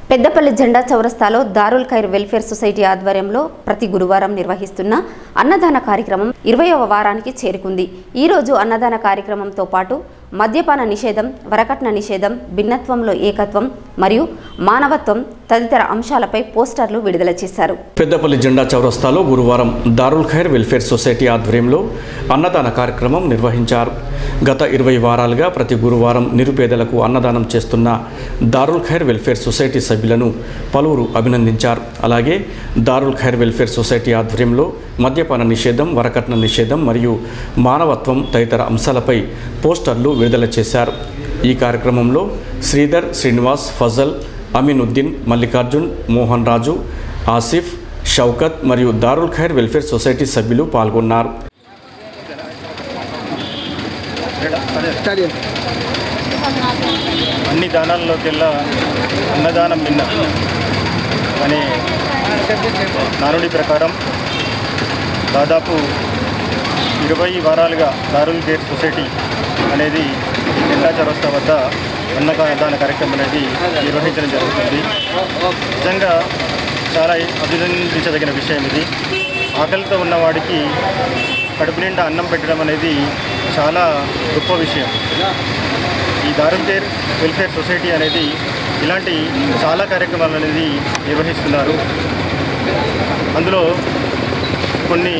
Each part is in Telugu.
పెద్దపల్లి జెండా చౌరస్తాలో దారుల్ ఖైర్ వెల్ఫేర్ సొసైటీ ఆధ్వర్యంలో ప్రతి గురువారం నిర్వహిస్తున్న అన్నదాన కార్యక్రమం ఇరవయవ వారానికి చేరుకుంది ఈ రోజు అన్నదాన కార్యక్రమంతో పాటు మద్యపాన నిషేధం వరకట్న నిషేధం భిన్నత్వంలో ఏకత్వం మరియు మానవత్వం తదితర అంశాలపై పోస్టర్లు విడుదల చేశారు పెద్దపల్లి జెండా చౌరస్తాలో గురువారం దారుల్ ఖైర్ వెల్ఫేర్ సొసైటీ ఆధ్వర్యంలో అన్నదాన కార్యక్రమం నిర్వహించారు గత ఇరవై వారాలుగా ప్రతి గురువారం నిరుపేదలకు అన్నదానం చేస్తున్న దారుల్ ఖైర్ వెల్ఫేర్ సొసైటీ సభ్యులను పలువురు అభినందించారు అలాగే దారుల్ ఖైర్ వెల్ఫేర్ సొసైటీ ఆధ్వర్యంలో మద్యపాన నిషేధం వరకట్న నిషేధం మరియు మానవత్వం తదితర అంశాలపై పోస్టర్లు విడుదల చేశారు ఈ కార్యక్రమంలో శ్రీధర్ శ్రీనివాస్ ఫజల్ అమీనుద్దీన్ మల్లికార్జున్ మోహన్ రాజు ఆసిఫ్ షౌకత్ మరియు దారుల్ ఖైర్ వెల్ఫేర్ సొసైటీ సభ్యులు పాల్గొన్నారు అన్ని దానాల్లోకెల్లా అన్నదానం మిన్న అనే నానుడి ప్రకారం దాదాపు ఇరవై వారాలుగా దారుల్ గేట్ సొసైటీ అనేది జెండా చౌరస్తా వద్ద అన్నదాన కార్యక్రమం అనేది నిర్వహించడం జరుగుతుంది నిజంగా చాలా అభినందించదగిన విషయం ఇది ఆకలితో ఉన్నవాడికి కడుపు నిండా అన్నం పెట్టడం అనేది చాలా గొప్ప విషయం ఈ దారుల్ కేర్ వెల్ఫేర్ సొసైటీ అనేది ఇలాంటి చాలా కార్యక్రమాలు అనేది నిర్వహిస్తున్నారు అందులో కొన్ని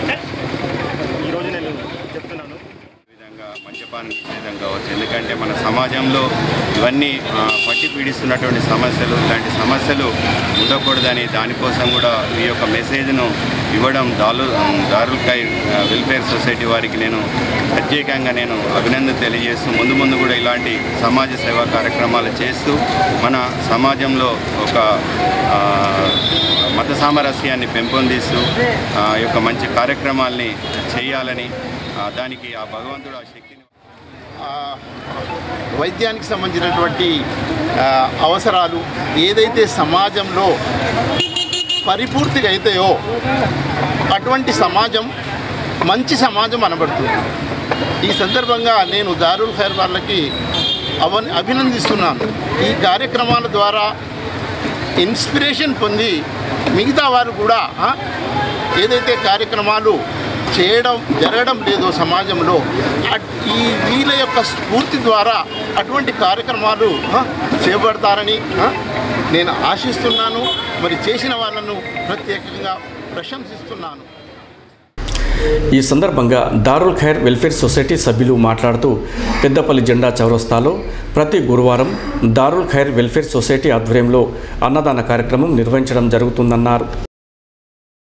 ఈరోజు నేను చెప్తున్నాను విధంగా మద్యపాన నిషేధం కావచ్చు ఎందుకంటే మన సమాజంలో ఇవన్నీ ఆ, పట్టి పీడిస్తున్నటువంటి సమస్యలు ఇలాంటి సమస్యలు ఉండకూడదని దానికోసం కూడా ఈ యొక్క మెసేజ్ను ఇవ్వడం దాలు దారుల్ కై ఆ, వెల్ఫేర్ సొసైటీ వారికి నేను ప్రత్యేకంగా నేను అభినందన తెలియజేస్తూ ముందు ముందు కూడా ఇలాంటి సమాజ సేవా కార్యక్రమాలు చేస్తూ మన సమాజంలో ఒక ఆ, మత సామరస్యాన్ని పెంపొందిస్తూ ఆ యొక్క మంచి కార్యక్రమాల్ని చేయాలని ఆ, దానికి ఆ భగవంతుడు ఆ శక్తిని ఆ, వైద్యానికి సంబంధించినటువంటి ఆ, అవసరాలు ఏదైతే సమాజంలో పరిపూర్తిగా అవుతాయో అటువంటి సమాజం మంచి సమాజం అనబడుతుంది ఈ సందర్భంగా నేను దారుల్ ఖైర్ వాళ్ళకి అవ అభినందిస్తున్నాను ఈ కార్యక్రమాల ద్వారా ఇన్స్పిరేషన్ పొంది మిగతా వారు కూడా ఆ, ఏదైతే కార్యక్రమాలు చేయడం జరగడం లేదో సమాజంలో అట్- ఈ వీళ్ళ యొక్క స్ఫూర్తి ద్వారా అటువంటి కార్యక్రమాలు ఆ, చేపడతారని ఆ, నేను ఆశిస్తున్నాను మరి చేసిన వాళ్ళను ప్రత్యేకంగా ప్రశంసిస్తున్నాను ఈ సందర్భంగా దారుల్ ఖైర్ వెల్ఫేర్ సొసైటీ సభ్యులు మాట్లాడుతూ పెద్దపల్లి జెండా చౌరస్తాలో ప్రతి గురువారం దారుల్ ఖైర్ వెల్ఫేర్ సొసైటీ ఆధ్వర్యంలో అన్నదాన కార్యక్రమం నిర్వహించడం జరుగుతుందన్నారు